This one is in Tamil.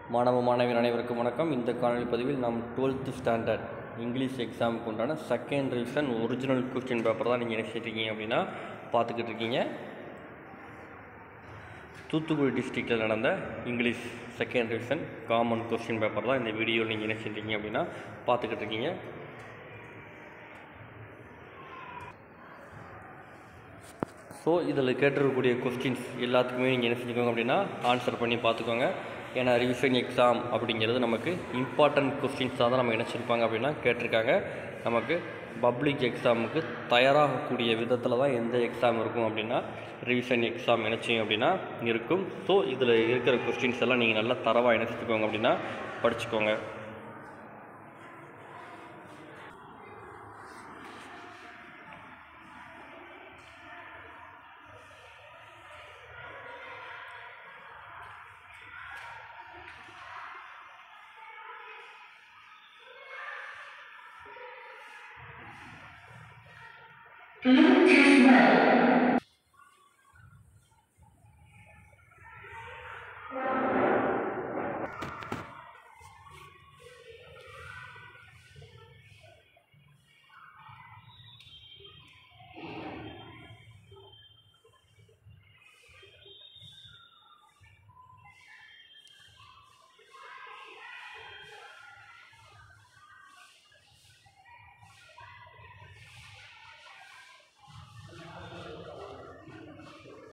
மாணவ மாணவியர் அனைவருக்கும் வணக்கம் இந்த காணொலி பதிவில் நாம் டுவெல்த்து ஸ்டாண்டர்ட் இங்கிலீஷ் எக்ஸாமுக்கு உண்டான second revision original question paper தான் நீங்கள் என்ன செஞ்சிருக்கீங்க அப்படின்னா பார்த்துக்கிட்டு இருக்கீங்க தூத்துக்குடி டிஸ்ட்ரிக்டில் நடந்த English second revision common question paper தான் இந்த வீடியோவில் நீங்கள் என்ன செஞ்சிருக்கீங்க அப்படின்னா பார்த்துக்கிட்டு இருக்கீங்க ஸோ இதில் கேட்டிருக்கக்கூடிய கொஸ்டின்ஸ் எல்லாத்துக்குமே நீங்கள் என்ன செஞ்சுக்கோங்க அப்படின்னா ஆன்சர் பண்ணி பார்த்துக்கோங்க ஏன்னா ரிவிஷன் எக்ஸாம் அப்படிங்கிறது நமக்கு இம்பார்ட்டன்ட் கொஸ்டின்ஸாக தான் நம்ம நினச்சிருப்பாங்க அப்படின்னா கேட்டிருக்காங்க நமக்கு பப்ளிக் எக்ஸாமுக்கு தயாராகக்கூடிய விதத்தில் தான் எந்த எக்ஸாம் இருக்கும் அப்படின்னா ரிவிஷன் எக்ஸாம் நினச்சிங்க அப்படின்னா இருக்கும் ஸோ இதில் இருக்கிற கொஸ்டின்ஸ் எல்லாம் நீங்கள் நல்லா தரவாக நினச்சிக்கோங்க அப்படின்னா படிச்சுக்கோங்க Bluetooth mode.